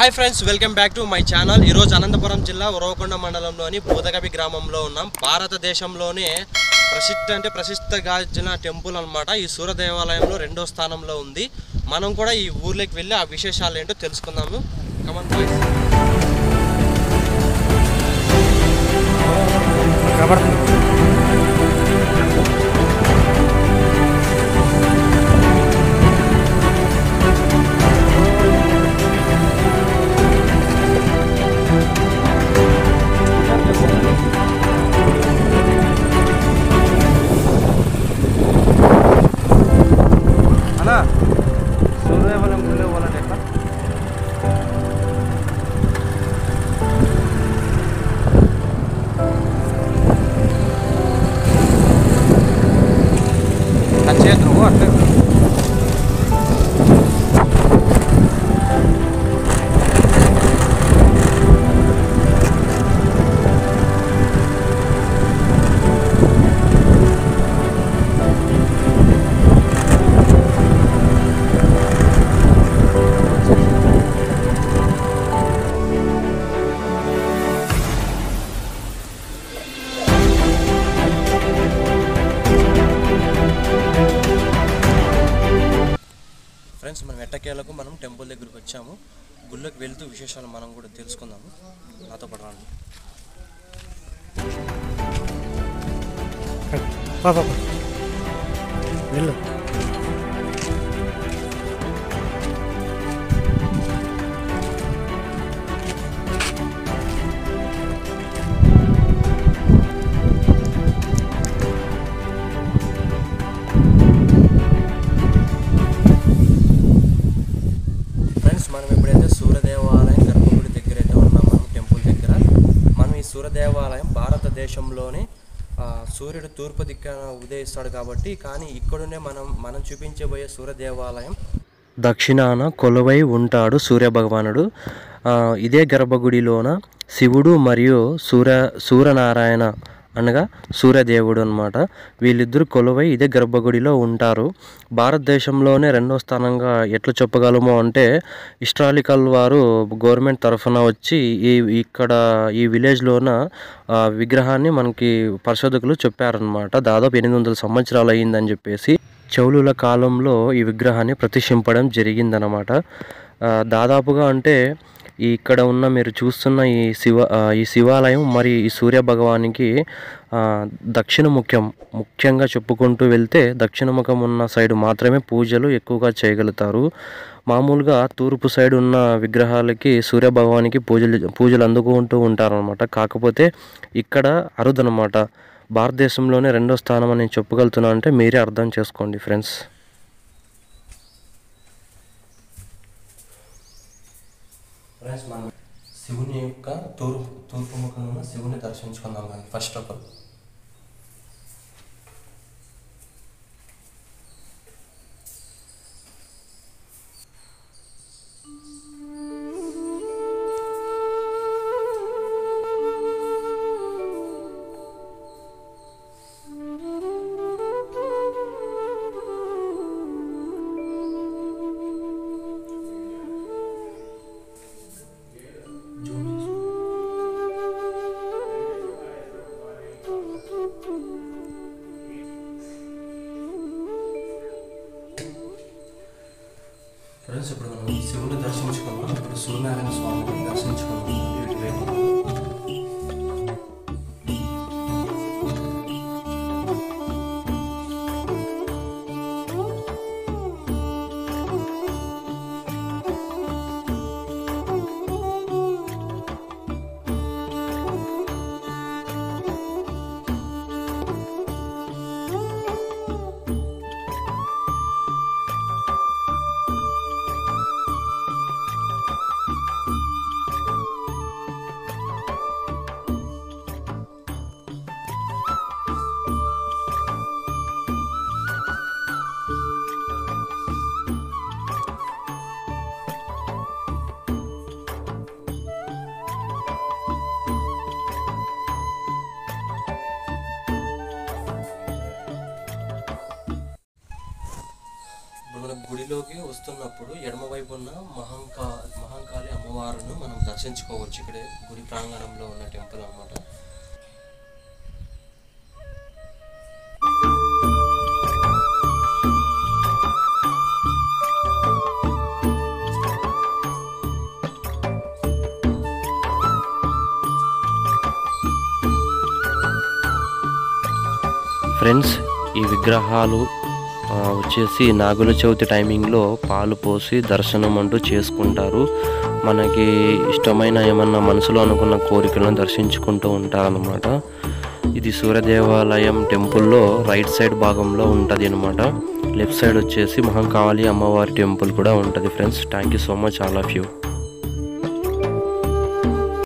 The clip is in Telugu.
hi friends welcome back to my channel ఈరోజు అనంతపురం జిల్లా ఉరవకొండ మండలంలోని బూదగవి గ్రామంలో ఉన్నాం భారతదేశంలోనే ప్రసిద్ధ అంటే ప్రసిద్ధగాంచిన టెంపుల్ అన్నమాట ఈ సూర్య దేవాలయంలో రెండో స్థానంలో ఉంది మనం కూడా ఈ ఊర్లోకి వెళ్ళి ఆ విశేషాలు ఏంటో తెలుసుకుందాము కమన్ బాయ్స్ అన్నా సూర్యవలం గుళ్ళో పోవాలంటే ఎట్లా చేతులు అట్లే ఫ్రెండ్స్ మనం ఎట్టకేలకు మనం టెంపుల్ దగ్గరికి వచ్చాము గుళ్ళోకి వెళ్తూ విశేషాలు మనం కూడా తెలుసుకుందాము నాతో పాటు రండి పాప వెళ్ళు ఫ్రెండ్స్ మనం ఇప్పుడైతే సూర్యదేవాలయం గర్భగుడి దగ్గర అయితే ఉన్నాం మనం టెంపుల్ దగ్గర మనం ఈ సూర్యదేవాలయం భారతదేశంలోనే ఆ, సూర్యుడు తూర్పు దిక్కున ఉదయిస్తాడు కాబట్టి కానీ ఇక్కడనే మనం మనం చూపించబోయే సూర్యదేవాలయం దక్షిణాన కొలువై ఉంటాడు సూర్యభగవానుడు ఆ, ఇదే గర్భగుడిలోన శివుడు మరియు సూర్య సూర్యనారాయణ అనగా సూర్యదేవుడు అన్నమాట వీళ్ళిద్దరు కొలువై ఇదే గర్భగుడిలో ఉంటారు భారతదేశంలోనే రెండో స్థానంగా ఎట్లా చెప్పగలము అంటే హిస్టారికల్ వారు గవర్నమెంట్ తరఫున వచ్చి ఈ ఇక్కడ ఈ విలేజ్లోన ఆ, విగ్రహాన్ని మనకి పరిశోధకులు చెప్పారనమాట దాదాపు ఎనిమిది వందల సంవత్సరాలు అయ్యిందని చెప్పేసి చౌలుల కాలంలో ఈ విగ్రహాన్ని ప్రతిష్ఠింపడం జరిగిందనమాట ఆ, దాదాపుగా అంటే ఈ ఇక్కడ ఉన్న మీరు చూస్తున్న ఈ శివ ఆ, ఈ శివాలయం మరి ఈ సూర్య భగవానికి ఆ, దక్షిణ ముఖ్యం ముఖ్యంగా చెప్పుకుంటూ వెళ్తే దక్షిణ ముఖం ఉన్న సైడ్ మాత్రమే పూజలు ఎక్కువగా చేయగలుగుతారు మామూలుగా తూర్పు సైడ్ ఉన్న విగ్రహాలకి సూర్య భగవానికి పూజలు పూజలు అందుకుంటూ ఉంటారనమాట కాకపోతే ఇక్కడ అరుదనమాట భారతదేశంలోనే రెండో స్థానం అని నేను చెప్పగలుగుతున్నా అంటే మీరే అర్థం చేసుకోండి ఫ్రెండ్స్ ఫ్రెండ్స్ మనం శివుని యొక్క తూర్పు తూర్పు ముఖం ఉన్న శివుని దర్శించుకుందాం కానీ ఫస్ట్ ఆఫ్ ఆల్ ఫ్రెండ్స్ ఇప్పుడు మనం శివుని దర్శించుకున్నాం ఇప్పుడు సూర్యనారాయణ స్వామిని దర్శించుకున్నాం ఇటువైపు గుడిలోకి వస్తున్నప్పుడు ఎడమవైపు ఉన్న మహంకా మహంకాళి అమ్మవారును మనం దర్శించుకోవచ్చు ఇక్కడే గుడి ప్రాంగణంలో ఉన్న టెంపుల్ అన్నమాట ఫ్రెండ్స్ ఈ విగ్రహాలు ఆ, వచ్చేసి నాగుల చవితి టైమింగ్లో పాలు పోసి దర్శనం అంటూ చేసుకుంటారు మనకి ఇష్టమైన ఏమన్నా మనసులో అనుకున్న కోరికలను దర్శించుకుంటూ ఉంటారన్నమాట ఇది సూర్యదేవాలయం టెంపుల్లో రైట్ సైడ్ భాగంలో ఉంటుంది అనమాట లెఫ్ట్ సైడ్ వచ్చేసి మహంకాళి అమ్మవారి టెంపుల్ కూడా ఉంటుంది friends thank you so much all of you